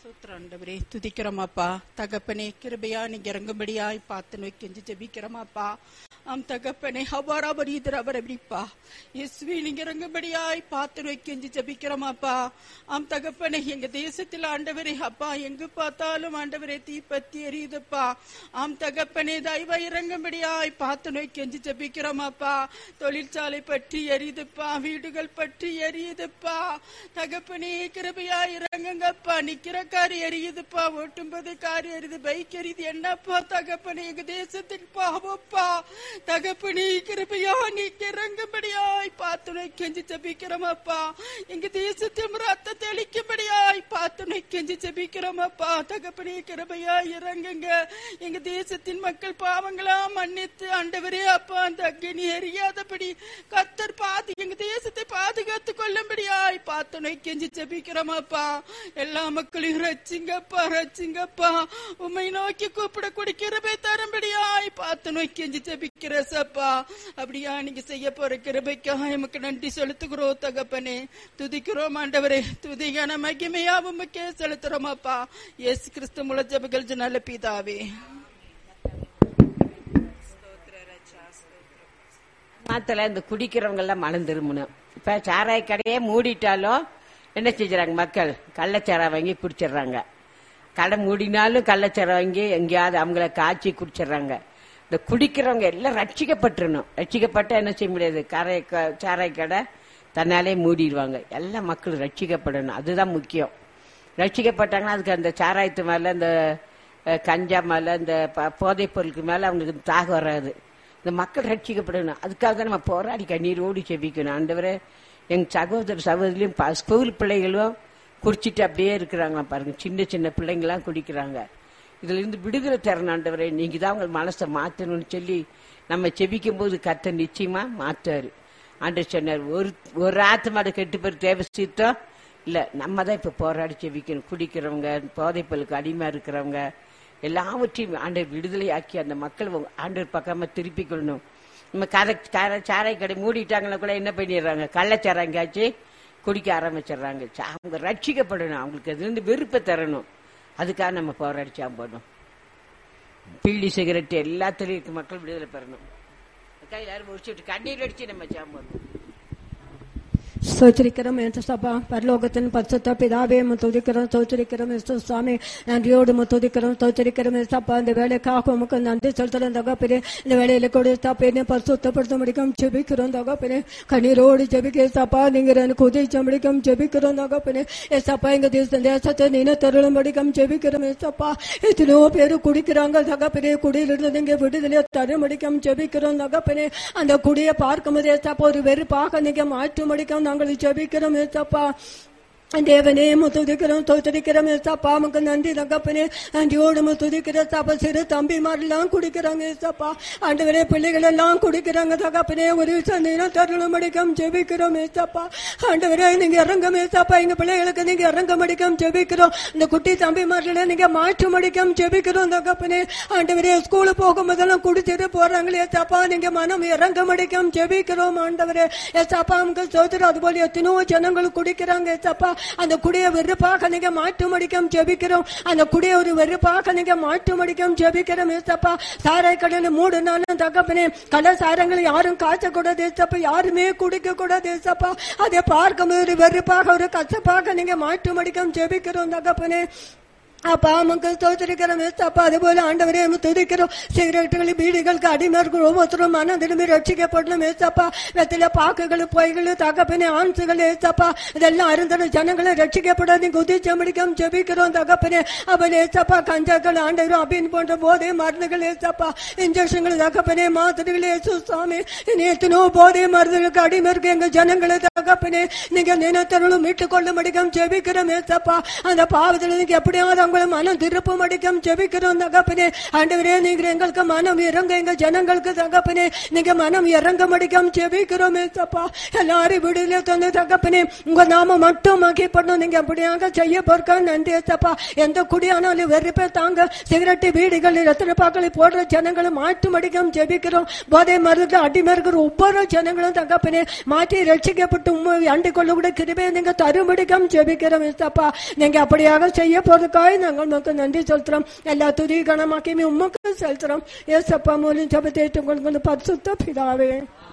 ஸ்தோத்திரம் ஆண்டவரே துதிக்கிறோம் அப்பா தகப்பனே கிருபையா நீங்க இறங்கும்படியாய் பார்த்து நோய் கெஞ்சி ஜெபிக்கிறோம் அப்பா ஆம் தகப்பனே அவ்வாறாபரி இதரவரபிப்பா இயேசுவே நீங்க இறங்கும்படியாய் பார்த்து நோய் கெஞ்சி ஜெபிக்கிறோம் அப்பா ஆம் தகப்பனே எங்க தேசத்தில் ஆண்டவரே அப்பா எங்கு பார்த்தாலும் ஆண்டவரே தீப்பத்தி எரியுதுப்பா ஆம் தகப்பனே தயவா இறங்கும்படியாய் பார்த்து நோய் கெஞ்சி ஜெபிக்கிறோம் அப்பா தொழிற்சாலை பற்றி எரியுதுப்பா வீடுகள் பற்றி எரியுதுப்பா தகப்பனே கிருபையா இறங்குங்கப்பா நிக்கிற கார் எரியுதுப்பா ஓட்டும்போது கார் எரியுது பைக் எரியுது என்னப்பா தகப்பனே எங்க தேசத்துக்கு பாவப்பா தகப்பனே கிருபையா நீங்க இறங்கும்படியாய் பார்த்துனை கெஞ்சி ஜபிக்கிறோமப்பா எங்க தேசத்தில் ரத்த தெளிக்கும்படியாய் பார்த்துனை கெஞ்சி ஜபிக்கிறோமப்பா தகப்பனே கிருபையா இறங்குங்க எங்க தேசத்தின் மக்கள் பாவங்களா மன்னித்து ஆண்டவரே அப்பா அந்த அக்னி எரியாதபடி கத்தர் பாது எங்க தேசத்தை பாதுகாத்து கொள்ளும்படியாய் பார்த்துனை கெஞ்சி ஜபிக்கிறோமப்பா எல்லா மக்களையும் ரச்சிங்கப்பா ரச்சிங்கப்பா உம்மை நோக்கி கூப்பிட குடிக்கிறபை தரும்படியாய் பார்த்து நோக்கி கெஞ்சி ஜபிக்கிற சப்பா அப்படியா நீங்க செய்ய போற கிருபைக்காக எமக்கு நன்றி செலுத்துகிறோம் தகப்பனே துதிக்கிறோம் ஆண்டவரே துதிகான மகிமையா உமக்கே செலுத்துறோமாப்பா இயேசு கிறிஸ்து முள ஜபங்கள் நல்ல பிதாவே மாத்தல இந்த குடிக்கிறவங்க எல்லாம் மனம் திரும்பணும் இப்ப சாராய கடையே மூடிட்டாலும் என்ன செஞ்சுறாங்க மக்கள் கள்ளச்சாராயம் வாங்கி குடிச்சிடுறாங்க கடை மூடினாலும் கள்ளச்சாராயம் வாங்கி எங்கேயாவது அவங்கள காய்ச்சி குடிச்சிடுறாங்க இந்த குடிக்கிறவங்க எல்லாம் ரட்சிக்கப்பட்டுறணும் ரட்சிக்கப்பட்டா என்ன செய்ய முடியாது கரை க- சாராய கடை தன்னாலே மூடிடுவாங்க எல்லா மக்களும் ரட்சிக்கப்படணும் அதுதான் முக்கியம் ரட்சிக்கப்பட்டாங்கன்னா அதுக்கு அந்த சாராயத்து மேல இந்த அஹ், கஞ்சா மேல இந்த ப- போதைப் பொருளுக்கு மேல அவங்களுக்கு தாகம் வராது இந்த மக்கள் ரட்சிக்கப்படணும் அதுக்காக தான் நம்ம போராடி கண்ணீரோடு செபிக்கணும் ஆண்டவரே எங்க சகோதர சகோதரியும் ப- ஸ்கூல் பிள்ளைகளும் குடிச்சிட்டு அப்படியே இருக்கிறாங்க பாருங்க சின்ன சின்ன பிள்ளைங்களாம் குடிக்கிறாங்க இதுல இருந்து விடுதலை தரணும் ஆண்டவரே நீங்க தான் உங்க மனசை மாத்தணும்னு சொல்லி நம்ம செபிக்கும் போது கத்த நிச்சயமா மாத்தாரு ஆண்டவர் சொன்னார் ஒரு ஒரு ஆத்மாட கெட்டு பேர் தேவை சீத்தம் இல்ல நம்ம தான் இப்ப போராடி செபிக்கணும் குடிக்கிறவங்க போதைப்பொருளுக்கு அடிமை இருக்கிறவங்க எல்லாவற்றையும் ஆண்டவர் விடுதலை ஆக்கி அந்த மக்கள் உங்க ஆண்டவர் பக்கமா திருப்பி கொள்ளணும் நம்ம கதை கரை சாராய கடை மூடிட்டாங்கன்னா கூட என்ன பண்ணிடுறாங்க கள்ளச்சாராயங்காச்சு குடிக்க ஆரம்பிச்சிடுறாங்க சா- அவங்க ரட்சிக்கப்படணும் அவங்களுக்கு அதுல இருந்து வெறுப்பை தரணும் அதுக்காக நம்ம போராடி சாம்பணும் பீடி சிகரெட் எல்லாத்துலயும் இருக்க மக்கள் விடுதலை பெறணும் அதுக்காக எல்லாரும் முடிச்சுட்டு கண்ணீர் அடிச்சு நம்ம சாம்பணும் ஸ்தோத்திரிக்கிறோம் என்ற சபா பரலோகத்தின் பரிசுத்த பிதாவே துதிக்கிறோம் ஸ்தோத்திரிக்கிறோம் இயேசு சுவாமி நன்றியோடு துதிக்கிறோம் ஸ்தோத்திரிக்கிறோம் சப்பா இந்த வேலைக்காக உமக்கு நன்றி செலுத்துறோம் தகப்பனே இந்த வேலையில கூட தப்பேனே பரிசுத்தப்படுத்த முடிக்கும் ஜெபிக்கிறோம் தகப்பனே கண்ணீரோடு ஜெபிக்க சப்பா நீங்க எனக்கு உதவிச்ச முடிக்கும் ஜெபிக்கிறோம் தகப்பனே ஏசப்பா எங்க தேச தேசத்தை நீன தருளும் படிக்கும் ஜெபிக்கிறோம் ஏசப்பா எத்தனையோ பேர் குடிக்கிறாங்க தகப்பனே குடியிலிருந்து நீங்க விடுதலை தரும் முடிக்கும் ஜெபிக்கிறோம் தகப்பனே அந்த குடியை பார்க்கும்போது ஏசப்பா ஒரு வெறுப்பாக நீங்க மாற்றும் முடிக்கும் நாங்கள் ஜெபிக்கிறோம் ஏசப்பா தேவனே முத்துதிக்கிறோம் தோத்தரிக்கிறோம் ஏசப்பா நமக்கு நன்றி தகப்பனே நன்றியோடு முத்துதிக்கிற சப்பா சிறு தம்பிமாரெல்லாம் குடிக்கிறாங்க ஏசப்பா ஆண்டவரே பிள்ளைகள் எல்லாம் குடிக்கிறாங்க தகப்பனே ஒரு சந்தினம் தருணம் அடிக்கம் ஜெபிக்கிறோம் ஏசப்பா ஆண்டவரே நீங்க இறங்கும் ஏசப்பா எங்க பிள்ளைகளுக்கு நீங்க இறங்க மடிக்கம் ஜெபிக்கிறோம் இந்த குட்டி தம்பிமார்களை நீங்க மாற்று மடிக்கம் ஜெபிக்கிறோம் தகப்பனே ஆண்டவரே ஸ்கூலு போகும்போதெல்லாம் குடிச்சிட்டு போறாங்களே ஏசப்பா நீங்க மனம் இறங்க மடிக்கம் ஜெபிக்கிறோம் ஆண்டவரே ஏசப்பா நமக்கு சோதரம் அதுபோல எத்தனையோ ஜனங்கள் குடிக்கிறாங்க ஏசப்பா அந்த குடிய வெறுப்பாக நீங்க மாற்று மடிக்கம் ஜெபிக்கிறோம் அந்த குடிய ஒரு வெறுப்பாக நீங்க மாற்று மடிக்கம் ஜெபிக்கிறோம் ஏசப்பா சாராய் கடல மூடுனாலும் தகப்பனே கள்ள சாரங்களை யாரும் காய்ச்சக்கூடாது ஏசப்பா யாருமே குடிக்க கூடாது ஏசப்பா அதை பார்க்கும்போது ஒரு வெறுப்பாக ஒரு கசப்பாக நீங்க மாற்று மடிக்கம் ஜெபிக்கிறோம் தகப்பனே அப்பா நமக்கு தோத்திருக்கிறோம் அப்பா அதுபோல ஆண்டவரே நம்ம துதிக்கிறோம் சிகரெட்டுகள் பீடிகளுக்கு அடிமை இருக்கிற ஒவ்வொருத்தரும் மனதிலுமே ரட்சிக்கப்படணும் ஏசப்பா வெத்தில பாக்குகள் பொய்கள் தகப்பனே ஆன்சுகள் ஏசப்பா இதெல்லாம் அருந்தன ஜனங்களை ரட்சிக்கப்பட நீங்க உதிச்ச முடிக்கும் ஜெபிக்கிறோம் தகப்பனே அவன் ஏசப்பா கஞ்சாக்கள் ஆண்டவரும் அப்படின்னு போன்ற போதை மருந்துகள் ஏசப்பா இன்ஜெக்ஷன்கள் தகப்பனே மாத்திரைகள் ஏசு சுவாமி நேத்தனோ போதை மருந்துகளுக்கு அடிமை இருக்கு எங்க ஜனங்களை தகப்பனே நீங்க நினைத்தருளும் மீட்டுக் கொள்ள முடியும் ஜெபிக்கிறோம் ஏசப்பா அந்த பாவத்தில் நீங்க எப்படியாவது அவங்க அவங்களும் மனம் திருப்பம் அடிக்கும் ஜெபிக்கிறோம் தகப்பனே ஆண்டவரே நீங்க எங்களுக்கு மனம் இறங்க எங்க ஜனங்களுக்கு தகப்பனே நீங்க மனம் இறங்க மடிக்கும் ஜெபிக்கிறோம் ஏசப்பா எல்லாரும் விடுதலை தந்து தகப்பனே உங்க நாம மட்டும் மகிப்படணும் நீங்க அப்படியாக செய்ய போறக்க நன்றி ஏசப்பா எந்த குடியானாலும் வெறுப்பே தாங்க சிகரெட்டு வீடுகள் ரத்தன பாக்களை போடுற ஜனங்களை மாட்டு மடிக்கும் ஜெபிக்கிறோம் போதை மருந்து அடிமை இருக்கிற ஒவ்வொரு ஜனங்களும் தகப்பனே மாற்றி ரட்சிக்கப்பட்டு உண்மை அண்டிக் கொள்ள கூட கிருபையை நீங்க தருமடிக்கம் ஜெபிக்கிறோம் ஏசப்பா நீங்க அப்படியாக செய்ய போறதுக்காக நாங்கள் உமக்கு நன்றி செலுத்துறோம் எல்லா துதி கணமாக்கியுமே உமக்கு செலுத்துறோம் ஏசப்பா மூலம் ஜபத்தை ஏற்றுக்கொண்டு பரிசுத்த பிதாவே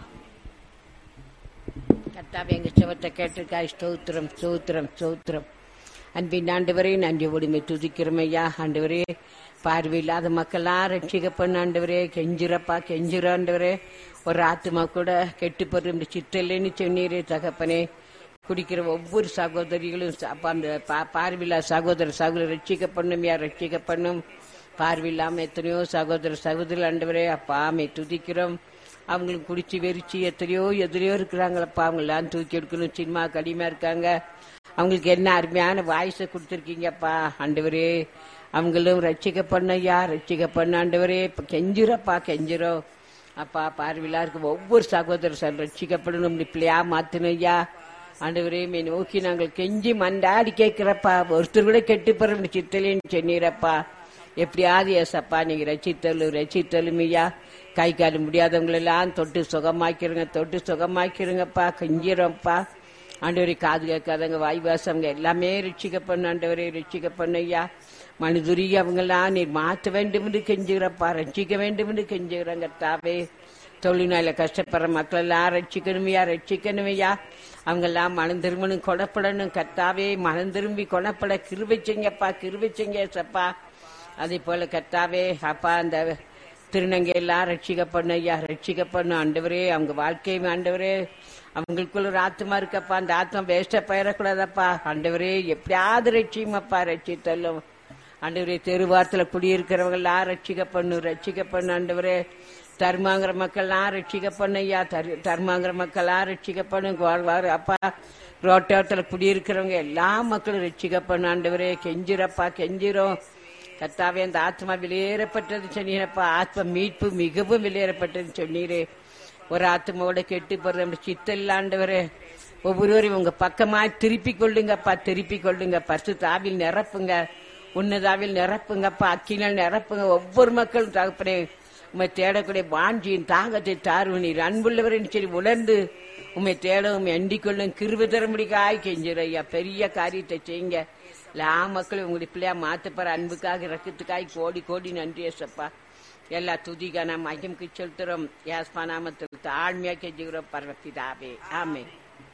கர்த்தாவே எங்க செவத்தை கேட்டிருக்காய் ஸ்தோத்திரம் ஸ்தோத்திரம் ஸ்தோத்திரம் அன்பின் ஆண்டவரே நன்றி உரிமை துதிக்கிறோம் ஐயா ஆண்டவரே பார்வையில்லாத மக்களாம் ரட்சிக்க பண்ண ஆண்டவரே கெஞ்சிரப்பா கெஞ்சிர ஆண்டவரே ஒரு ஆத்மா கூட கெட்டு போற சித்தல்லைன்னு சொன்னீரே தகப்பனே குடிக்கிற ஒவ்வொரு சகோதரிகளும் ச- அப்பா அந்த பா- பார்வையில்லா சகோதர சகோதரர் ரட்சிக்க பண்ணும் யார் ரட்சிக்க பண்ணும் பார்வையில்லாம எத்தனையோ சகோதர சகோதரி ஆண்டவரே அப்பா ஆமை துதிக்கிறோம் அவங்களுக்கு குடிச்சு வெறிச்சு எத்தனையோ எதிரையோ இருக்கிறாங்களப்பா அவங்களாம் தூக்கி எடுக்கணும் சினிமா கடிமையா இருக்காங்க அவங்களுக்கு என்ன அருமையான வாய்ஸை கொடுத்துருக்கீங்கப்பா ஆண்டவரே அவங்களும் ரட்சிக்க பண்ணையா ரட்சிக்க பண்ண ஆண்டவரே இப்ப கெஞ்சிரப்பா கெஞ்சிரோம் அப்பா பார்வையிலா இருக்க ஒவ்வொரு சகோதர சார் ரட்சிக்கப்படணும் பிள்ளையா மாத்தினையா ஆண்டவரே மே நோக்கி நாங்கள் கெஞ்சி மண்டாடி கேட்கிறப்பா ஒருத்தர் கூட கெட்டு போற சித்தலேன்னு சொன்னீரப்பா எப்படியாவது ஏசப்பா நீங்க ரசித்தலும் ரசித்தலும் ஐயா கை கால் முடியாதவங்களெல்லாம் தொட்டு சுகமாக்கிருங்க தொட்டு சுகமாக்கிருங்கப்பா கெஞ்சிரப்பா ஆண்டவரே காது கேட்காதவங்க வாய் வாசவங்க எல்லாமே ரட்சிக்க பண்ண ஆண்டவரே ரட்சிக்க பண்ண ஐயா மனுதுரி அவங்கெல்லாம் நீர் மாற்ற வேண்டும் என்று கெஞ்சுகிறப்பா ரட்சிக்க வேண்டும் என்று கெஞ்சுகிறாங்க தாவே தொழில்நாள கஷ்டப்படுற மக்கள் எல்லாம் ரட்சிக்கணுமையா ரட்சிக்கணுமையா அவங்க எல்லாம் மனம் திரும்பணும் கொடப்படணும் கர்த்தாவே மனம் திரும்பி கொடப்பட கிருபிச்சிங்கப்பா கிருபிச்சிங்க சப்பா அதே போல கர்த்தாவே அப்பா அந்த திருநங்கை எல்லாம் ரட்சிக்க பண்ண ஐயா ரட்சிக்க பண்ண ஆண்டவரே அவங்க வாழ்க்கையும் ஆண்டவரே அவங்களுக்குள்ள ஒரு ஆத்மா இருக்கப்பா அந்த ஆத்மா வேஸ்டா பயிரக்கூடாதப்பா ஆண்டவரே எப்படியாவது ரட்சியுமப்பா ரட்சித்தல்லும் ஆண்டவரே தெருவாரத்துல குடியிருக்கிறவங்க எல்லாம் ரட்சிக்க பண்ணு ரட்சிக்க பண்ணு ஆண்டவரே தர்மாங்கிற மக்கள்லாம் ரட்சிக்க பண்ணு ஐயா தர்- தர்மாங்கிற மக்கள்லாம் ரட்சிக்க பண்ணு வாழ்வாரு அப்பா ரோட்டோரத்துல குடியிருக்கிறவங்க எல்லா மக்களும் ரட்சிக்க பண்ணு ஆண்டவரே கெஞ்சிரப்பா கெஞ்சிரும் கர்த்தாவே அந்த ஆத்மா வெளியேறப்பட்டது சொன்னீரப்பா ஆத்மா மீட்பு மிகவும் வெளியேறப்பட்டது சொன்னீரே ஒரு ஆத்மாவோட கெட்டு போறது நம்ம சித்தம் இல்லாண்டவரே ஒவ்வொருவரையும் உங்க பக்கமா திருப்பி கொள்ளுங்கப்பா திருப்பி கொள்ளுங்க பரிசு தாவில் நிரப்புங்க உன்னதாவில் நிரப்புங்கப்பா அக்கினால் நிரப்புங்க ஒவ்வொரு மக்களும் தகப்பனே உண்மை தேடக்கூடிய வாஞ்சியின் தாகத்தை தார்வு நீர் அன்புள்ளவரின் சரி உணர்ந்து உண்மை தேட உண்மை அண்டிக் கொள்ளும் கிருப தர முடிக்காய் கெஞ்சிரையா பெரிய காரியத்தை செய்யுங்க எல்லா மக்களும் உங்களுடைய பிள்ளையா மாத்தப்பற அன்புக்காக ரக்கத்துக்காய் கோடி கோடி நன்றி ஏசப்பா எல்லா துதிகான மகிம்க்கு செலுத்துறோம் யாஸ்மா நாமத்தில் தாழ்மையா கெஞ்சுகிறோம் பரவப்பிதாவே ஆமே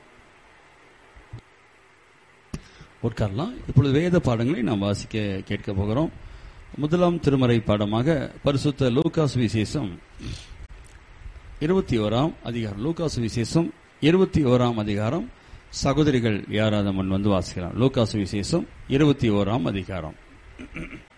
உட்காரலாம் இப்பொழுது வேத பாடங்களை நாம் வாசிக்க கேட்க போகிறோம் முதலாம் திருமறை பாடமாக பரிசுத்த லூகாஸ் விசேஷம் இருபத்தி ஓராம் அதிகாரம் லூகாஸ் விசேஷம் இருபத்தி ஓராம் அதிகாரம் சகோதரிகள் யாராவது முன் வந்து வாசிக்கலாம் லூகாஸ் விசேஷம் இருபத்தி ஓராம் அதிகாரம்